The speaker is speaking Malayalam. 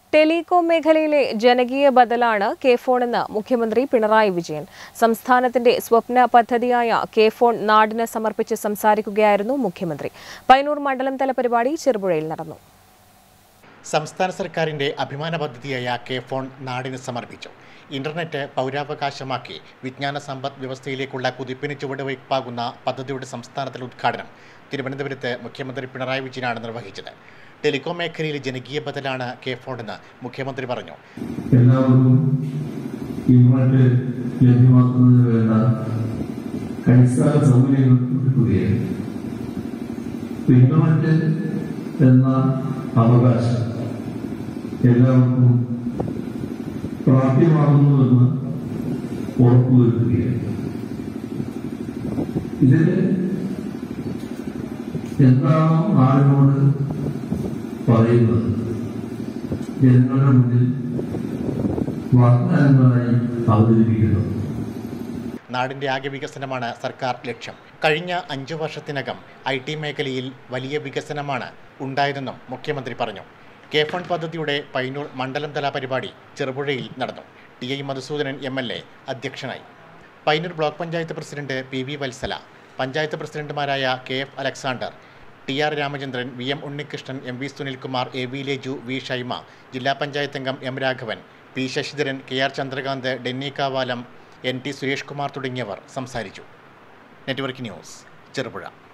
ടെലികോം മേഖലയിലെ ജനകീയ ബദലാണ് കെ ഫോൺ എന്ന് മുഖ്യമന്ത്രി പിണറായി വിജയൻ സംസ്ഥാനത്തിന്റെ സ്വപ്ന പദ്ധതിയായ കെ ഫോൺ നാടിന് സമർപ്പിച്ച് സംസാരിക്കുകയായിരുന്നു മുഖ്യമന്ത്രി പയ്യന്നൂർ മണ്ഡലം തല പരിപാടി ചെറുപുഴയിൽ നടന്നു സംസ്ഥാന സർക്കാരിന്റെ അഭിമാന പദ്ധതിയായ കെ ഫോൺ നാടിന് സമർപ്പിച്ചു ഇന്റർനെറ്റ് പൗരാവകാശമാക്കി വിജ്ഞാന സമ്പദ് വ്യവസ്ഥയിലേക്കുള്ള കുതിപ്പിന് ചുവടുവയ്പ്പാകുന്ന പദ്ധതിയുടെ സംസ്ഥാനത്തിലെ ഉദ്ഘാടനം തിരുവനന്തപുരത്ത് മുഖ്യമന്ത്രി പിണറായി വിജയനാണ് നിർവഹിച്ചത് ടെലികോം മേഖലയിൽ ജനകീയ ബദലാണ് കെ ഫോൺ എന്ന് മുഖ്യമന്ത്രി പറഞ്ഞു എല്ലാവർക്കും ഇന്റർനെറ്റ് ലഭ്യമാക്കുന്നതിന് വേണ്ട അടിസ്ഥാന സൗകര്യങ്ങൾ ഒരുക്കുകയാണ് ഇന്റർനെറ്റ് എന്ന അവകാശം എല്ലാവർക്കും പ്രാപ്യമാകുന്നുവെന്ന് ഉറപ്പുവരുത്തുകയാണ് ഇതിന് എന്താണോ നാടിനോട് പറയുന്നത് ജനങ്ങളുടെ മുന്നിൽ വാഗ്ദാനങ്ങളായി അവതരിപ്പിക്കുന്നത് നാടിന്റെ ആകെ വികസനമാണ് സർക്കാർ ലക്ഷ്യം കഴിഞ്ഞ അഞ്ചു വർഷത്തിനകം ഐ ടി മേഖലയിൽ വലിയ വികസനമാണ് ഉണ്ടായതെന്നും മുഖ്യമന്ത്രി പറഞ്ഞു കെ ഫോൺ പദ്ധതിയുടെ പൈനൂർ മണ്ഡലം തല പരിപാടി ചെറുപുഴയിൽ നടന്നു T I Madhusoodanan M L A അധ്യക്ഷനായി Painur block panchayat president P V Valsala panchayat പ്രസിഡന്റുമാരായ K F Alexander T R Ramachandran V M Unnikrishnan M V Sunilkumar A V Leju V Shyma ജില്ലാ പഞ്ചായത്ത് അംഗം M Raghavan P Sasidharan K R Chandrakanth Denny Kavalam N T Suresh Kumar തുടങ്ങിയവർ സംസാരിച്ചു നെറ്റ്വർക്ക് ന്യൂസ് ചെറുപുഴ